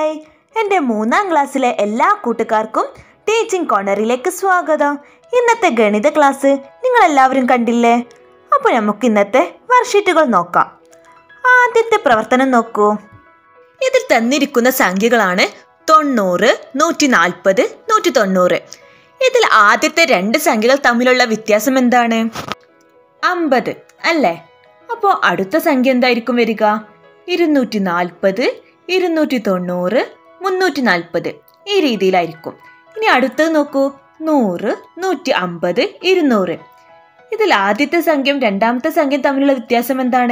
hi എൻ്റെ മൂന്നാം ക്ലാസ്സിലെ എല്ലാ കൂട്ടുകാർക്കും ടീച്ചിങ് കോർണറിലേക്ക് സ്വാഗതം ഇന്നത്തെ ഗണിത ക്ലാസ് നിങ്ങൾ എല്ലാവരും കണ്ടില്ലേ അപ്പോൾ നമുക്ക് ഇന്നത്തെ വർക്ക്ഷീറ്റുകൾ നോക്കാം ആദ്യത്തെ പ്രവർത്തനം നോക്കൂ ഇതിൽ തന്നിരിക്കുന്ന സംഖ്യകളാണ് തൊണ്ണൂറ് നൂറ്റി നാൽപ്പത് നൂറ്റി തൊണ്ണൂറ് ഇതിൽ ആദ്യത്തെ രണ്ട് സംഖ്യകൾ തമ്മിലുള്ള വ്യത്യാസം എന്താണ് അമ്പത് അല്ലേ അപ്പോൾ അടുത്ത സംഖ്യ എന്തായിരിക്കും വരിക ഇരുന്നൂറ്റി നാൽപ്പത് ഇരുന്നൂറ്റി തൊണ്ണൂറ് മുന്നൂറ്റി നാൽപ്പത് ഈ രീതിയിലായിരിക്കും ഇനി അടുത്തത് നോക്കൂ നൂറ് നൂറ്റി അമ്പത് ഇരുന്നൂറ് ഇതിൽ ആദ്യത്തെ സംഖ്യയും രണ്ടാമത്തെ സംഖ്യയും തമ്മിലുള്ള വ്യത്യാസം എന്താണ്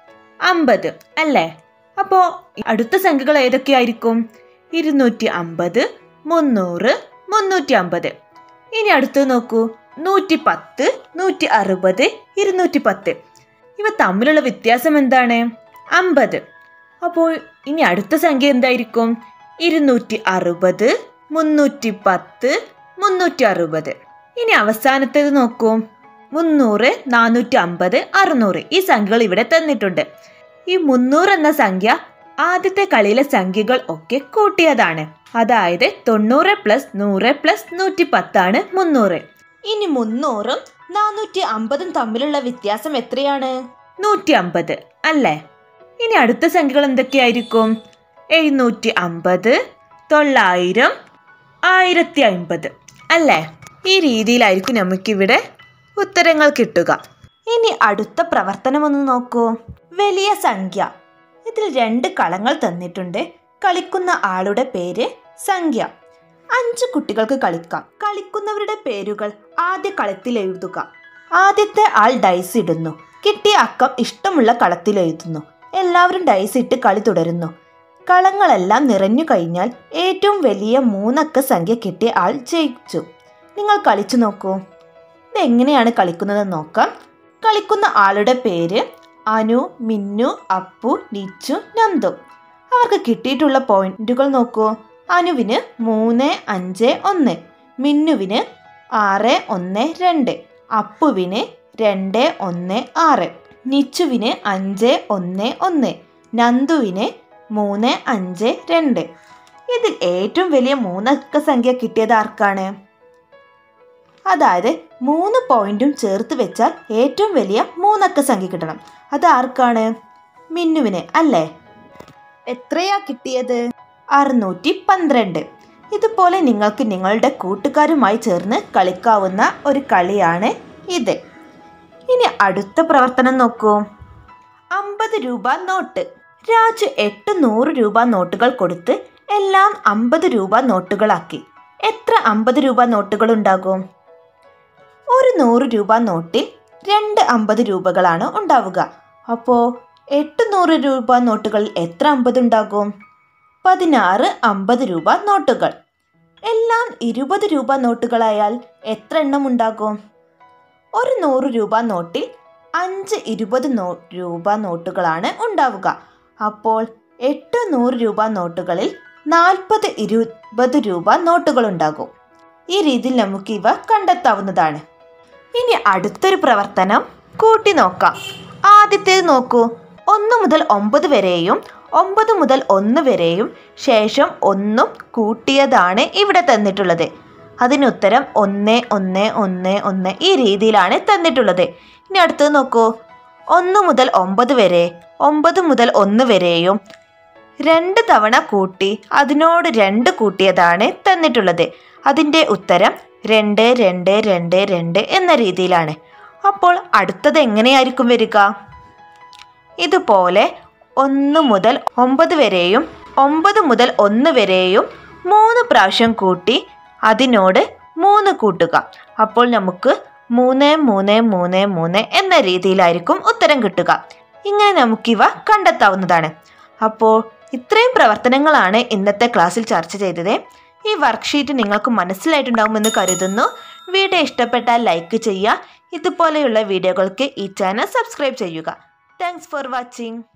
അമ്പത് അല്ലേ അപ്പോൾ അടുത്ത സംഖ്യകൾ ഏതൊക്കെയായിരിക്കും ഇരുന്നൂറ്റി അമ്പത് മുന്നൂറ് മുന്നൂറ്റി അമ്പത് ഇനി അടുത്തത് നോക്കൂ നൂറ്റി പത്ത് നൂറ്റി അറുപത് ഇരുന്നൂറ്റി പത്ത് ഇവ തമ്മിലുള്ള വ്യത്യാസം എന്താണ് അമ്പത് അപ്പോൾ ഇനി അടുത്ത സംഖ്യ എന്തായിരിക്കും ഇരുന്നൂറ്റി അറുപത് മുന്നൂറ്റി പത്ത് മുന്നൂറ്റി അറുപത് ഇനി അവസാനത്തേത് നോക്കൂ മുന്നൂറ് നാനൂറ്റി അമ്പത് അറുന്നൂറ് ഈ സംഖ്യകൾ ഇവിടെ തന്നിട്ടുണ്ട് ഈ മുന്നൂറ് എന്ന സംഖ്യ ആദ്യത്തെ കളിയിലെ സംഖ്യകൾ ഒക്കെ കൂട്ടിയതാണ് അതായത് തൊണ്ണൂറ് പ്ലസ് നൂറ് പ്ലസ് നൂറ്റി പത്താണ് മുന്നൂറ് ഇനി മുന്നൂറും നാനൂറ്റി അമ്പതും തമ്മിലുള്ള വ്യത്യാസം എത്രയാണ് നൂറ്റി അമ്പത് അല്ലേ ഇനി അടുത്ത സംഖ്യകൾ എന്തൊക്കെയായിരിക്കും എഴുന്നൂറ്റി അമ്പത് തൊള്ളായിരം ആയിരത്തി അമ്പത് അല്ലേ ഈ രീതിയിലായിരിക്കും നമുക്കിവിടെ ഉത്തരങ്ങൾ കിട്ടുക ഇനി അടുത്ത പ്രവർത്തനം ഒന്ന് നോക്കൂ വലിയ സംഖ്യ ഇതിൽ രണ്ട് കളങ്ങൾ തന്നിട്ടുണ്ട് കളിക്കുന്ന ആളുടെ പേര് സംഖ്യ അഞ്ച് കുട്ടികൾക്ക് കളിക്കാം കളിക്കുന്നവരുടെ പേരുകൾ ആദ്യ കളത്തിൽ എഴുതുക ആദ്യത്തെ ആൾ ഡൈസ് ഇടുന്നു കിട്ടിയ അക്കം ഇഷ്ടമുള്ള കളത്തിൽ എഴുതുന്നു എല്ലാവരും ഡൈസ് ഇട്ട് കളി തുടരുന്നു കളങ്ങളെല്ലാം നിറഞ്ഞു കഴിഞ്ഞാൽ ഏറ്റവും വലിയ മൂന്നക്ക സംഖ്യ കിട്ടിയ ആൾ ജയിച്ചു നിങ്ങൾ കളിച്ചു നോക്കൂ ഇതെങ്ങനെയാണ് കളിക്കുന്നതെന്ന് നോക്കാം കളിക്കുന്ന ആളുടെ പേര് അനു മിന്നു അപ്പു നിച്ചു നന്ദു അവർക്ക് കിട്ടിയിട്ടുള്ള പോയിന്റുകൾ നോക്കൂ അനുവിന് മൂന്ന് അഞ്ച് ഒന്ന് മിന്നുവിന് ആറ് ഒന്ന് രണ്ട് അപ്പുവിന് രണ്ട് ഒന്ന് ആറ് നിച്ചുവിന് അഞ്ച് ഒന്ന് ഒന്ന് നന്ദുവിന് മൂന്ന് അഞ്ച് രണ്ട് ഇതിൽ ഏറ്റവും വലിയ മൂന്നക്ക സംഖ്യ കിട്ടിയത് ആർക്കാണ് അതായത് മൂന്ന് പോയിന്റും ചേർത്ത് വെച്ചാൽ ഏറ്റവും വലിയ മൂന്നക്ക സംഖ്യ കിട്ടണം അത് ആർക്കാണ് മിന്നുവിന് അല്ലേ എത്രയാ കിട്ടിയത് അറുന്നൂറ്റി പന്ത്രണ്ട് ഇതുപോലെ നിങ്ങൾക്ക് നിങ്ങളുടെ കൂട്ടുകാരുമായി ചേർന്ന് കളിക്കാവുന്ന ഒരു കളിയാണ് ഇത് ഇനി അടുത്ത പ്രവർത്തനം നോക്കൂ അമ്പത് രൂപ നോട്ട് രാജു എട്ട് നൂറ് രൂപ നോട്ടുകൾ കൊടുത്ത് എല്ലാം അമ്പത് രൂപ നോട്ടുകളാക്കി എത്ര അമ്പത് രൂപ നോട്ടുകൾ ഉണ്ടാകും ഒരു നൂറ് രൂപ നോട്ടിൽ രണ്ട് അമ്പത് രൂപകളാണ് ഉണ്ടാവുക അപ്പോൾ എട്ട് നൂറ് രൂപ നോട്ടുകളിൽ എത്ര അമ്പത് ഉണ്ടാകും പതിനാറ് അമ്പത് രൂപ നോട്ടുകൾ എല്ലാം ഇരുപത് രൂപ നോട്ടുകളായാൽ എത്ര എണ്ണം ഉണ്ടാകും ഒരു നൂറ് രൂപ നോട്ടിൽ അഞ്ച് ഇരുപത് നോ രൂപ നോട്ടുകളാണ് ഉണ്ടാവുക അപ്പോൾ എട്ട് നൂറ് രൂപ നോട്ടുകളിൽ നാൽപ്പത് ഇരുപത് രൂപ നോട്ടുകൾ ഉണ്ടാകും ഈ രീതിയിൽ നമുക്ക് ഇവ കണ്ടെത്താവുന്നതാണ് ഇനി അടുത്തൊരു പ്രവർത്തനം കൂട്ടി നോക്കാം ആദ്യത്തേത് നോക്കൂ ഒന്ന് മുതൽ ഒമ്പത് വരെയും ഒമ്പത് മുതൽ ഒന്ന് വരെയും ശേഷം ഒന്നും കൂട്ടിയതാണ് ഇവിടെ തന്നിട്ടുള്ളത് അതിനുത്തരം ഒന്ന് ഒന്ന് ഒന്ന് ഒന്ന് ഈ രീതിയിലാണ് തന്നിട്ടുള്ളത് ഇനി അടുത്തത് നോക്കൂ ഒന്ന് മുതൽ ഒമ്പത് വരെ ഒമ്പത് മുതൽ ഒന്ന് വരെയും രണ്ട് തവണ കൂട്ടി അതിനോട് രണ്ട് കൂട്ടിയതാണ് തന്നിട്ടുള്ളത് അതിൻ്റെ ഉത്തരം രണ്ട് രണ്ട് രണ്ട് രണ്ട് എന്ന രീതിയിലാണ് അപ്പോൾ അടുത്തത് എങ്ങനെയായിരിക്കും വരിക ഇതുപോലെ ഒന്ന് മുതൽ ഒമ്പത് വരെയും ഒമ്പത് മുതൽ ഒന്ന് വരെയും മൂന്ന് പ്രാവശ്യം കൂട്ടി അതിനോട് മൂന്ന് കൂട്ടുക അപ്പോൾ നമുക്ക് മൂന്ന് മൂന്ന് മൂന്ന് മൂന്ന് എന്ന രീതിയിലായിരിക്കും ഉത്തരം കിട്ടുക ഇങ്ങനെ നമുക്കിവ കണ്ടെത്താവുന്നതാണ് അപ്പോൾ ഇത്രയും പ്രവർത്തനങ്ങളാണ് ഇന്നത്തെ ക്ലാസ്സിൽ ചർച്ച ചെയ്തത് ഈ വർക്ക്ഷീറ്റ് നിങ്ങൾക്ക് മനസ്സിലായിട്ടുണ്ടാകുമെന്ന് കരുതുന്നു വീഡിയോ ഇഷ്ടപ്പെട്ടാൽ ലൈക്ക് ചെയ്യുക ഇതുപോലെയുള്ള വീഡിയോകൾക്ക് ഈ ചാനൽ സബ്സ്ക്രൈബ് ചെയ്യുക താങ്ക്സ് ഫോർ വാച്ചിങ്